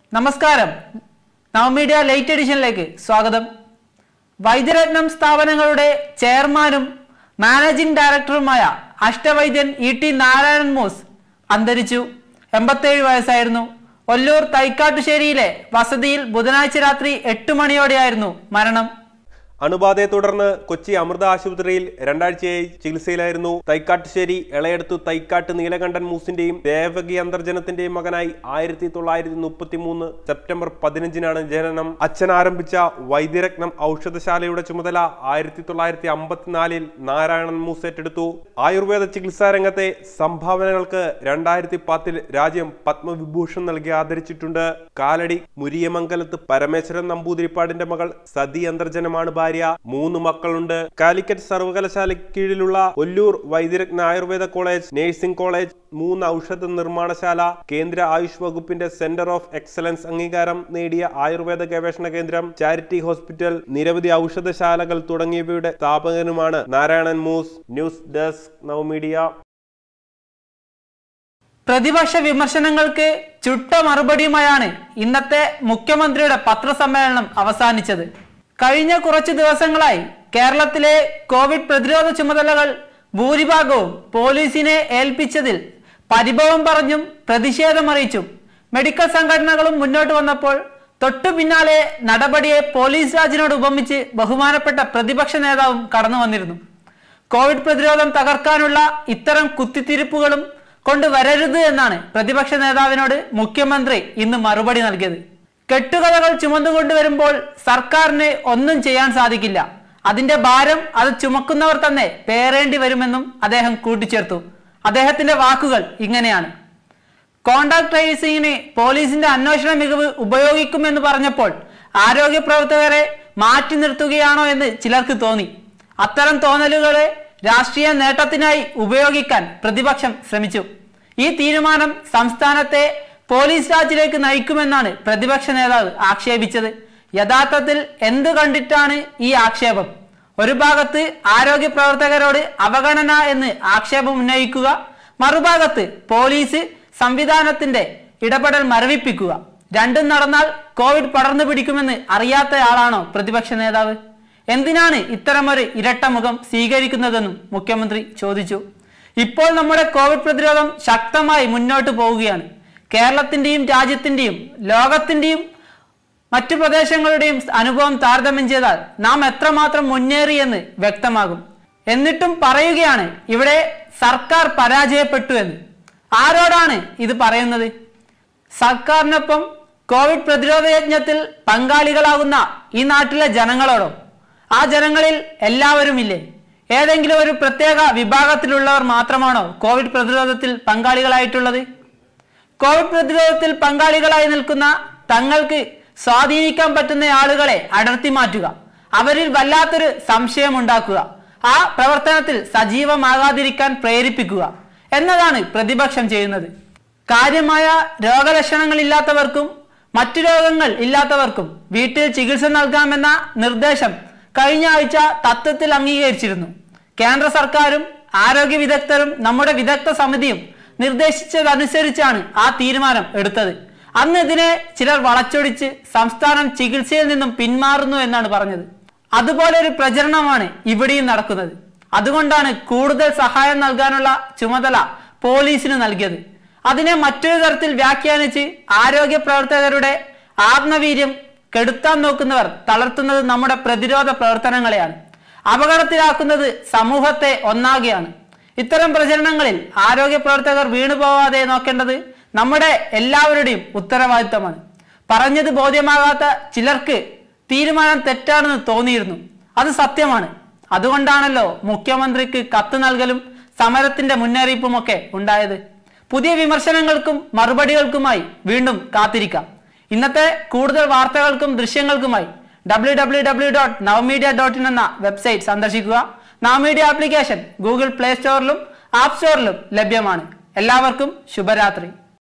നമസ്കാരം നവമീഡിയ ലേറ്റ് എഡിഷനിലേക്ക് സ്വാഗതം വൈദ്യരത്നം സ്ഥാപനങ്ങളുടെ ചെയർമാനും മാനേജിംഗ് ഡയറക്ടറുമായ അഷ്ടവൈദ്യൻ ഇ ടി നാരായണൻ മോസ് അന്തരിച്ചു എൺപത്തേഴ് വയസ്സായിരുന്നു ഒല്ലൂർ തൈക്കാട്ടുശ്ശേരിയിലെ വസതിയിൽ ബുധനാഴ്ച രാത്രി എട്ട് മണിയോടെയായിരുന്നു മരണം അണുബാധയെ തുടർന്ന് കൊച്ചി അമൃത ആശുപത്രിയിൽ രണ്ടാഴ്ചയായി ചികിത്സയിലായിരുന്നു തൈക്കാട്ടുശ്ശേരി എളയടത്തു തൈക്കാട്ട് നീലകണ്ഠൻ മൂസിന്റെയും ദേവകി അന്തർജനത്തിന്റെയും മകനായി ആയിരത്തി തൊള്ളായിരത്തി മുപ്പത്തി മൂന്ന് സെപ്റ്റംബർ പതിനഞ്ചിനാണ് ജനനം അച്ഛൻ ആരംഭിച്ച വൈദ്യരത്നം ഔഷധശാലയുടെ ചുമതല ആയിരത്തി തൊള്ളായിരത്തി അമ്പത്തിനാലിൽ നാരായണൻ മൂസ് ഏറ്റെടുത്തു ആയുർവേദ ചികിത്സാ രംഗത്തെ സംഭാവനകൾക്ക് രണ്ടായിരത്തി പത്തിൽ രാജ്യം പത്മവിഭൂഷൺ നൽകി ആദരിച്ചിട്ടുണ്ട് കാലടി മുരിയമംഗലത്ത് പരമേശ്വരൻ നമ്പൂതിരിപ്പാടിന്റെ മകൾ സതി അന്തർജനമാണ് ഭാര്യ മൂന്ന് മക്കളുണ്ട് കാലിക്കറ്റ് സർവകലാശാലയ്ക്ക് കീഴിലുള്ള Ollur Vaidyaratna Ayurveda college nursing college മൂന്ന് ഔഷധ നിർമ്മാണശാല കേന്ദ്ര ആയുഷ് വകുപ്പിന്റെ സെന്റർ ഓഫ് എക്സലൻസ് അംഗീകാരം നേടിയ ആയുർവേദ ഗവേഷണ കേന്ദ്രം ചാരിറ്റി ഹോസ്പിറ്റൽ നിരവധി ഔഷധശാലകൾ തുടങ്ങിയവയുടെ സ്ഥാപകനുമാണ് നാരായണൻ മൂസ് ന്യൂസ് ഡെസ്ക് നവമീഡിയ പ്രതിപക്ഷ വിമർശനങ്ങൾക്ക് ചുട്ട മറുപടിയുമായാണ് ഇന്നത്തെ മുഖ്യമന്ത്രിയുടെ പത്രസമ്മേളനം അവസാനിച്ചത് കഴിഞ്ഞ കുറച്ചു ദിവസങ്ങളായി കേരളത്തിലെ കോവിഡ് പ്രതിരോധ ചുമതലകൾ ഭൂരിഭാഗവും പോലീസിനെ ഏൽപ്പിച്ചതിൽ പരിഭവം പറഞ്ഞും പ്രതിഷേധമറിയിച്ചും മെഡിക്കൽ സംഘടനകളും മുന്നോട്ട് വന്നപ്പോൾ തൊട്ടു പിന്നാലെ നടപടിയെ പോലീസ് രാജിനോട് ഉപമിച്ച് ബഹുമാനപ്പെട്ട പ്രതിപക്ഷ നേതാവും കടന്നു വന്നിരുന്നു കോവിഡ് പ്രതിരോധം തകർക്കാനുള്ള ഇത്തരം കുത്തിത്തിരിപ്പുകളും കൊണ്ടുവരരുത് എന്നാണ് പ്രതിപക്ഷ നേതാവിനോട് മുഖ്യമന്ത്രി ഇന്ന് മറുപടി നൽകിയത് കെട്ടുകഥകൾ ചുമന്നുകൊണ്ടുവരുമ്പോൾ സർക്കാരിന് ഒന്നും ചെയ്യാൻ സാധിക്കില്ല അതിന്റെ ഭാരം അത് ചുമക്കുന്നവർ തന്നെ പേറേണ്ടി വരുമെന്നും അദ്ദേഹം കൂട്ടിച്ചേർത്തു അദ്ദേഹത്തിന്റെ വാക്കുകൾ ഇങ്ങനെയാണ് കോണ്ടാക്ട് ട്രേസിംഗിന് പോലീസിന്റെ അന്വേഷണ മികവ് ഉപയോഗിക്കുമെന്ന് പറഞ്ഞപ്പോൾ ആരോഗ്യ പ്രവർത്തകരെ മാറ്റി നിർത്തുകയാണോ എന്ന് ചിലർക്ക് തോന്നി അത്തരം തോന്നലുകളെ രാഷ്ട്രീയ നേട്ടത്തിനായി ഉപയോഗിക്കാൻ പ്രതിപക്ഷം ശ്രമിച്ചു ഈ തീരുമാനം സംസ്ഥാനത്തെ പോലീസ് രാജിലേക്ക് നയിക്കുമെന്നാണ് പ്രതിപക്ഷ നേതാവ് ആക്ഷേപിച്ചത് യഥാർത്ഥത്തിൽ എന്ത് കണ്ടിട്ടാണ് ഈ ആക്ഷേപം ഒരു ഭാഗത്ത് ആരോഗ്യ പ്രവർത്തകരോട് അവഗണന എന്ന് ആക്ഷേപം ഉന്നയിക്കുക മറുഭാഗത്ത് പോലീസ് സംവിധാനത്തിന്റെ ഇടപെടൽ മരവിപ്പിക്കുക രണ്ടും നടന്നാൽ കോവിഡ് പടർന്നു പിടിക്കുമെന്ന് അറിയാത്തയാളാണോ പ്രതിപക്ഷ നേതാവ് എന്തിനാണ് ഇത്തരമൊരു ഇരട്ട മുഖം സ്വീകരിക്കുന്നതെന്നും മുഖ്യമന്ത്രി ചോദിച്ചു ഇപ്പോൾ നമ്മുടെ കോവിഡ് പ്രതിരോധം ശക്തമായി മുന്നോട്ട് പോവുകയാണ് കേരളത്തിന്റെയും രാജ്യത്തിന്റെയും ലോകത്തിന്റെയും മറ്റു പ്രദേശങ്ങളുടെയും അനുഭവം താരതമ്യം ചെയ്താൽ നാം എത്രമാത്രം മുന്നേറി എന്ന് വ്യക്തമാകും എന്നിട്ടും പറയുകയാണ് ഇവിടെ സർക്കാർ പരാജയപ്പെട്ടു എന്ന് ആരോടാണ് ഇത് പറയുന്നത് സർക്കാരിനൊപ്പം കോവിഡ് പ്രതിരോധ യജ്ഞത്തിൽ പങ്കാളികളാകുന്ന ഈ നാട്ടിലെ ജനങ്ങളോടോ ആ ജനങ്ങളിൽ എല്ലാവരുമില്ലേ ഏതെങ്കിലും ഒരു പ്രത്യേക വിഭാഗത്തിലുള്ളവർ മാത്രമാണോ കോവിഡ് പ്രതിരോധത്തിൽ പങ്കാളികളായിട്ടുള്ളത് കോവിഡ് പ്രതിരോധത്തിൽ പങ്കാളികളായി നിൽക്കുന്ന തങ്ങൾക്ക് സ്വാധീനിക്കാൻ പറ്റുന്ന ആളുകളെ അടർത്തി മാറ്റുക അവരിൽ വല്ലാത്തൊരു സംശയം ഉണ്ടാക്കുക ആ പ്രവർത്തനത്തിൽ സജീവമാകാതിരിക്കാൻ പ്രേരിപ്പിക്കുക എന്നതാണ് പ്രതിപക്ഷം ചെയ്യുന്നത് കാര്യമായ രോഗലക്ഷണങ്ങളില്ലാത്തവർക്കും മറ്റു രോഗങ്ങൾ ഇല്ലാത്തവർക്കും വീട്ടിൽ ചികിത്സ നൽകാമെന്ന നിർദ്ദേശം കഴിഞ്ഞ ആഴ്ച തത്വത്തിൽ അംഗീകരിച്ചിരുന്നു കേന്ദ്ര സർക്കാരും ആരോഗ്യ വിദഗ്ധരും നമ്മുടെ വിദഗ്ധ സമിതിയും നിർദ്ദേശിച്ചതനുസരിച്ചാണ് ആ തീരുമാനം എടുത്തത് അന്ന് ഇതിനെ ചിലർ വളച്ചൊടിച്ച് സംസ്ഥാനം ചികിത്സയിൽ നിന്നും പിന്മാറുന്നു എന്നാണ് പറഞ്ഞത് അതുപോലെ ഒരു പ്രചരണമാണ് ഇവിടെയും നടക്കുന്നത് അതുകൊണ്ടാണ് കൂടുതൽ സഹായം നൽകാനുള്ള ചുമതല പോലീസിന് നൽകിയത് അതിനെ മറ്റൊരു തരത്തിൽ വ്യാഖ്യാനിച്ച് ആരോഗ്യ പ്രവർത്തകരുടെ ആത്മവീര്യം കെടുത്താൻ നോക്കുന്നവർ തളർത്തുന്നത് നമ്മുടെ പ്രതിരോധ പ്രവർത്തനങ്ങളെയാണ് അപകടത്തിലാക്കുന്നത് സമൂഹത്തെ ഒന്നാകെയാണ് ഇത്തരം പ്രചരണങ്ങളിൽ ആരോഗ്യ പ്രവർത്തകർ വീണുപോവാതെ നോക്കേണ്ടത് നമ്മുടെ എല്ലാവരുടെയും ഉത്തരവാദിത്തമാണ് പറഞ്ഞത് ബോധ്യമാകാത്ത ചിലർക്ക് തീരുമാനം തെറ്റാണെന്ന് തോന്നിയിരുന്നു അത് സത്യമാണ് അതുകൊണ്ടാണല്ലോ മുഖ്യമന്ത്രിക്ക് കത്ത് നൽകലും സമരത്തിന്റെ മുന്നറിയിപ്പുമൊക്കെ ഉണ്ടായത് പുതിയ വിമർശനങ്ങൾക്കും മറുപടികൾക്കുമായി വീണ്ടും കാത്തിരിക്കാം ഇന്നത്തെ കൂടുതൽ വാർത്തകൾക്കും ദൃശ്യങ്ങൾക്കുമായി W W W dot Navamedia dot in എന്ന വെബ്സൈറ്റ് സന്ദർശിക്കുക നവമീഡിയ ആപ്ലിക്കേഷൻ ഗൂഗിൾ പ്ലേ സ്റ്റോറിലും ആപ്പ് സ്റ്റോറിലും ലഭ്യമാണ് എല്ലാവർക്കും ശുഭരാത്രി